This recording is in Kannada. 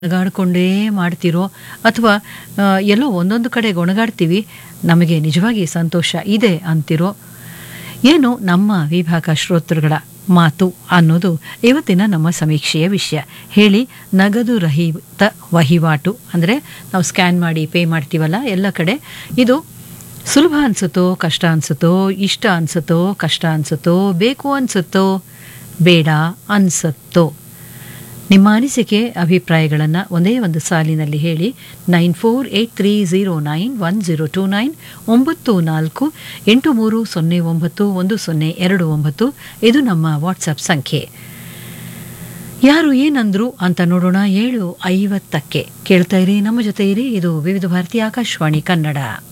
ಗೊಣಗಾಡ್ಕೊಂಡೇ ಮಾಡ್ತಿರೋ ಅಥವಾ ಆ, ಎಲ್ಲೋ ಒಂದೊಂದು ಕಡೆ ಗೊಣಗಾಡ್ತೀವಿ ನಮಗೆ ನಿಜವಾಗಿ ಸಂತೋಷ ಇದೆ ಅಂತಿರೋ ಏನು ನಮ್ಮ ವಿಭಾಗ ಶ್ರೋತೃಗಳ ಮಾತು ಅನ್ನೋದು ಇವತ್ತಿನ ನಮ್ಮ ಸಮೀಕ್ಷೆಯ ವಿಷಯ ಹೇಳಿ ನಗದು ರಹಿತ ವಹಿವಾಟು ಅಂದರೆ ನಾವು ಸ್ಕ್ಯಾನ್ ಮಾಡಿ ಪೇ ಮಾಡ್ತೀವಲ್ಲ ಎಲ್ಲ ಕಡೆ ಇದು ಸುಲಭ ಅನಿಸುತ್ತೋ ಕಷ್ಟ ಅನಿಸುತ್ತೋ ಇಷ್ಟ ಅನಿಸುತ್ತೋ ಕಷ್ಟ ಅನಿಸುತ್ತೋ ಬೇಕು ಅನಿಸುತ್ತೋ ಬೇಡ ಅನಿಸುತ್ತೋ ನಿಮ್ಮ ಅನಿಸಿಕೆ ಅಭಿಪ್ರಾಯಗಳನ್ನು ಒಂದೇ ಒಂದು ಸಾಲಿನಲ್ಲಿ ಹೇಳಿ nine four eight three zero nine one zero two nine ಒಂಬತ್ತು ನಾಲ್ಕು ಎಂಟು ಮೂರು ಸೊನ್ನೆ ಒಂಬತ್ತು ಒಂದು ಸೊನ್ನೆ ಎರಡು ಒಂಬತ್ತು ಇದು ನಮ್ಮ ವಾಟ್ಸಪ್ ಸಂಖ್ಯೆ ಯಾರು ಏನಂದ್ರು ಅಂತ ನೋಡೋಣ ಏಳು ಐವತ್ತಕ್ಕೆ ಕೇಳ್ತಾ ಇರಿ ನಮ್ಮ ಜೊತೆ ಇರಿ ಇದು ವಿವಿಧ ಭಾರತಿ ಆಕಾಶವಾಣಿ ಕನ್ನಡ